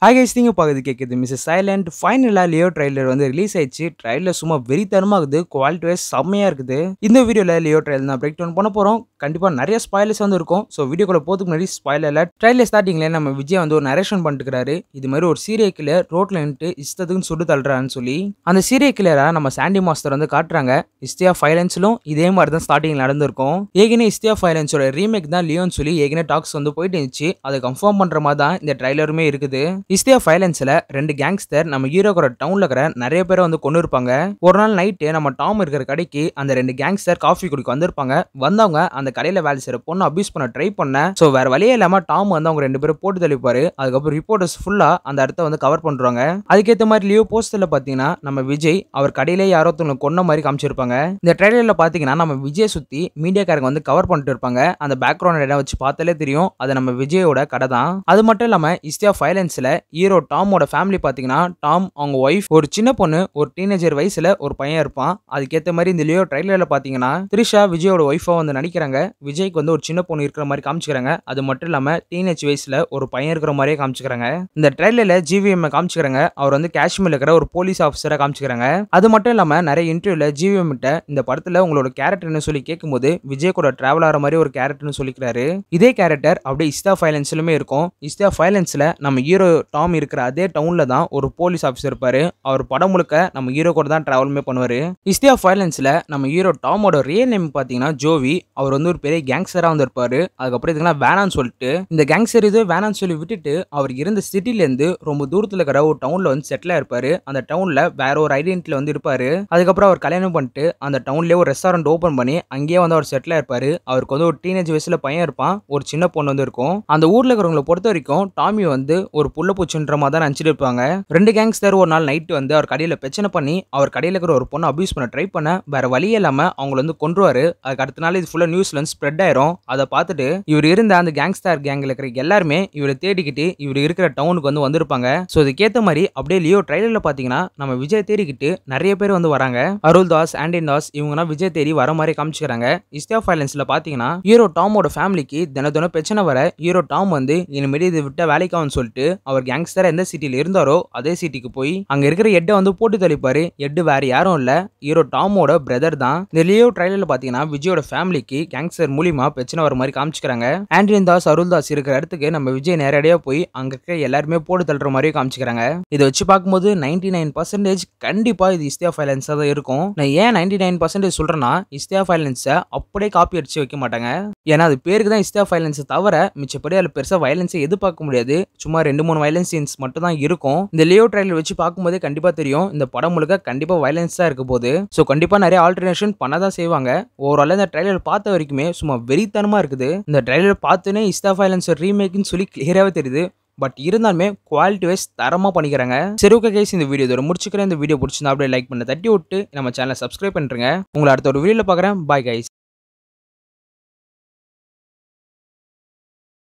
hi guys நீங்கள் பார்க்குறது கேட்குது மிஸ்ஸஸ் சைலண்ட் ஃபைனலாக லியோ ட்ரைலர் வந்து ரிலீஸ் ஆயிடுச்சு ட்ரைலர் சும்மா வெறித்தனமாக இருக்குது குவாலிட்டி வைஸ் செம்மையாக இருக்குது இந்த வீடியோவில் லியோ ட்ரைலர் தான் பிரேக் டவுன் பண்ண போகிறோம் கண்டிப்பாக நிறைய ஸ்பாயிலர்ஸ் வந்து இருக்கும் ஸோ வீடியோக்குள்ள போகிறதுக்கு முன்னாடி ஸ்பாயிலரில் ட்ரைலர் ஸ்டார்டிங்கில் நம்ம விஜய் வந்து ஒரு நரேஷன் பண்ணிட்டுருக்காரு இது மாதிரி ஒரு சீரியல் கிளர் ரோட்டில் நின்றுட்டு இஷ்டத்துக்கு சுட்டு தள்ளுறான்னு சொல்லி அந்த சீரியல் கிளரை நம்ம சாண்டி மாஸ்டர் வந்து காட்டுறாங்க இஸ்டியா ஃபைலன்ஸ்லும் இதே மாதிரி தான் ஸ்டார்டிங் நடந்திருக்கும் ஏற்கனவே இஸ்டியா ஃபைலன்ஸோட ரீமேக் தான் லியோன்னு சொல்லி ஏற்கனவே டாக்ஸ் வந்து போயிட்டு இருந்துச்சு அதை கன்ஃபார்ம் பண்ணுற மாதிரி தான் இந்த ட்ரைலருமே இருக்குது இஸ்டியா ஃபைலன்ஸில் ரெண்டு கேங்ஸ்டர் நம்ம ஹீரோக்கோட டவுனில் இருக்கிற நிறைய பேரை வந்து கொண்டு இருப்பாங்க ஒரு நாள் நைட்டு நம்ம டாம் இருக்கிற கடைக்கு அந்த ரெண்டு கேங்ஸ்டர் காஃபி குடிக்க வந்திருப்பாங்க வந்தவங்க அந்த கடையில் வேலை செய்கிற பொண்ணு அபியூஸ் பண்ண ட்ரை பண்ண ஸோ வேற வழியே இல்லாமல் டாம் வந்து அவங்க ரெண்டு பேரும் போட்டு தெளிப்பாரு அதுக்கப்புறம் ரிப்போர்ட்டர்ஸ் ஃபுல்லாக அந்த இடத்த வந்து கவர் பண்ணுறாங்க அதுக்கேற்ற மாதிரி லியோ போஸ்டரில் பார்த்தீங்கன்னா நம்ம விஜய் அவர் கடையிலே யாரோ ஒருத்தவங்களை கொன்ன மாதிரி காமிச்சிருப்பாங்க இந்த ட்ரெய்லரில் பார்த்தீங்கன்னா நம்ம விஜய் சுற்றி மீடியாக்காரங்க வந்து கவர் பண்ணிட்டு இருப்பாங்க அந்த பேக்ரவுண்ட் இடம் வச்சு பார்த்தாலே தெரியும் அது நம்ம விஜயோட கடை தான் அது மட்டும் இல்லாமல் இஸ்டியா ஃபைலன்ஸில் ஹீரோ டாமோட ஃபேமிலி பார்த்தீங்கன்னா டாம் அவங்க ஒய்ஃப் ஒரு சின்ன பொண்ணு ஒரு டீனேஜர் வயசுல ஒரு பையன் இருப்பான் அதுக்கேற்ற மாதிரி இந்த லியோ ட்ரைலரில் பார்த்தீங்கன்னா த்ரிஷா விஜயோட ஒய்ஃபா வந்து நடிக்கிறாங்க விஜய்க்கு வந்து ஒரு சின்ன பொண்ணு இருக்கிற மாதிரி காமிச்சிக்கிறாங்க அது மட்டும் இல்லாமல் டீனேஜ் வயசுல ஒரு பையன் இருக்கிற மாதிரியே காமிச்சிக்கிறாங்க இந்த ட்ரைலரில் ஜிவிஎம் காமிச்சிக்கிறாங்க அவர் வந்து காஷ்மீர்ல இருக்கிற ஒரு போலீஸ் ஆஃபீஸராக காமிச்சிக்கிறாங்க அது மட்டும் இல்லாமல் நிறைய இன்டர்வியூல ஜிவிஎம் கிட்ட இந்த படத்தில் உங்களோட கேரக்டர்னு சொல்லி கேட்கும்போது விஜய் கூட டிராவல் ஆகிற மாதிரி ஒரு கேரக்டர்னு சொல்லிக்கிறாரு இதே கேரக்டர் அப்படியே இஸ்தா ஃபைலன்ஸ்லுமே இருக்கும் இஸ்தா ஃபைலன்ஸில் நம்ம ஹீரோ டாம் இருக்கிற அதே டவுனில் தான் ஒரு போலீஸ் ஆஃபீஸர் இருப்பாரு அவர் படம் முழுக்க நம்ம ஹீரோ கூட தான் டிராவலுமே பண்ணுவார் இஸ்தியா ஃபைலன்ஸில் நம்ம ஹீரோ டாமோட ரியல் நேம் பார்த்தீங்கன்னா ஜோவி அவர் வந்து ஒரு பெரிய கேங்ஸ்டராக வந்து இருப்பாரு அதுக்கப்புறம் இதுக்கெல்லாம் வேணான்னு சொல்லிட்டு இந்த கேங்ஸ்டர் இது வேணான்னு சொல்லி விட்டுட்டு அவர் இருந்த சிட்டிலேருந்து ரொம்ப தூரத்தில் இருக்கிற ஒரு டவுனில் வந்து செட்டில் இருப்பாரு அந்த டவுனில் வேற ஒரு ஐடென்டிட்டியில் வந்து இருப்பாரு அதுக்கப்புறம் அவர் கல்யாணம் பண்ணிட்டு அந்த டவுன்லேயே ஒரு ரெஸ்டாரண்ட் ஓப்பன் பண்ணி அங்கேயே வந்து அவர் செட்டில் இருப்பாரு அவருக்கு வந்து ஒரு டீனேஜ் வயசுல பையன் இருப்பான் ஒரு சின்ன பொண்ணு வந்து இருக்கும் அந்த ஊர்ல இருக்கிறவங்களை பொறுத்த வரைக்கும் டாமி வந்து ஒரு புள்ள பூச்சின்ற மாதிரி தான் நினச்சிட்டு இருப்பாங்க ரெண்டு கேங்ஸ்டர் ஒரு நாள் நைட்டு வந்து அவர் கடையில் பிரச்சனை பண்ணி அவர் கடையில் இருக்கிற ஒரு பொண்ணை அபியூஸ் பண்ண ட்ரை பண்ண வேற வழியே இல்லாமல் அவங்கள வந்து கொன்றுவாரு அதுக்கு அடுத்த நாள் இது ஃபுல்லாக நியூஸ்ல வந்து ஸ்ப்ரெட் ஆயிரும் அதை பார்த்துட்டு இவர் இருந்த அந்த கேங்ஸ்டர் கேங்கில் இருக்கிற எல்லாருமே இவரை தேடிக்கிட்டு இவர் இருக்கிற டவுனுக்கு வந்து வந்திருப்பாங்க ஸோ இதுக்கேற்ற மாதிரி அப்படியே லியோ ட்ரைலரில் பார்த்தீங்கன்னா நம்ம விஜய் தேடிக்கிட்டு நிறைய பேர் வந்து வராங்க அருள் தாஸ் ஆண்டின் தாஸ் இவங்கலாம் விஜய் தேடி வர மாதிரி காமிச்சிக்கிறாங்க இஸ்டியா ஃபைலன்ஸில் பார்த்தீங்கன்னா ஹீரோ டாமோட ஃபேமிலிக்கு தின தினம் பிரச்சனை வர ஹீரோ டாம் வந்து இனிமேல் இது விட்ட வேலைக்காகன்னு சொல்லிட்டு அவர் கேங்ஸ்டர் எந்த சிட்டியில் இருந்தாரோ அதே சிட்டிக்கு போய் அங்க இருக்கிற எட்டை வந்து போட்டு தெளிப்பாரு எட்டு வேற யாரும் இல்ல ஹீரோ டாமோட பிரதர் தான் இந்த லியோ ட்ரைலர்ல பாத்தீங்கன்னா விஜயோட ஃபேமிலிக்கு கேங்ஸ்டர் மூலியமா பிரச்சனை வர மாதிரி காமிச்சிக்கிறாங்க ஆண்ட்ரியன் தாஸ் அருள் தாஸ் இருக்கிற இடத்துக்கு நம்ம விஜய் நேரடியா போய் அங்க இருக்க எல்லாருமே போட்டு தள்ளுற மாதிரி காமிச்சிக்கிறாங்க இதை வச்சு பார்க்கும்போது நைன்டி நைன் பர்சன்டேஜ் கண்டிப்பா இது இஸ்தியா ஃபைலன்ஸா தான் இருக்கும் நான் ஏன் நைன்டி நைன் பர்சன்டேஜ் சொல்றேன்னா இஸ்தியா ஃபைலன்ஸை அப்படியே காப்பி அடிச்சு வைக்க மாட்டாங்க ஏன்னா அது பேருக்கு தான் இஸ்தியா ஃபைலன்ஸ் தவிர மிச்சப்படி அதில் பெருசாக வயலன்ஸை எதிர்பார்க்க முடியாது சும்மா ரெண்டு மூணு வயலன்ஸ் சீன்ஸ் மட்டும் தான் இருக்கும் இந்த லியோ ட்ரைலர் வச்சு பார்க்கும்போதே கண்டிப்பாக தெரியும் இந்த படம் முழுக்க கண்டிப்பாக வயலன்ஸ் தான் இருக்க போது ஸோ கண்டிப்பாக நிறைய ஆல்டர்னேஷன் பண்ண தான் செய்வாங்க ஓவரால் இந்த ட்ரைலர் பார்த்த வரைக்குமே சும்மா வெறித்தனமாக இருக்குது இந்த ட்ரைலர் பார்த்தோன்னே இஸ்தா ஃபைலன்ஸ் ரீமேக்னு சொல்லி கிளியராகவே தெரியுது பட் இருந்தாலுமே குவாலிட்டி வைஸ் தரமாக பண்ணிக்கிறாங்க சரி ஓகே கைஸ் இந்த வீடியோ இதோட முடிச்சுக்கிறேன் இந்த வீடியோ பிடிச்சிருந்தா அப்படியே லைக் பண்ண தட்டி விட்டு நம்ம சேனலை சப்ஸ்கிரைப் பண்ணுறேங்க உங்களை அடுத்த ஒரு வீடியோவில் பார்க்குறேன் பாய் கைஸ்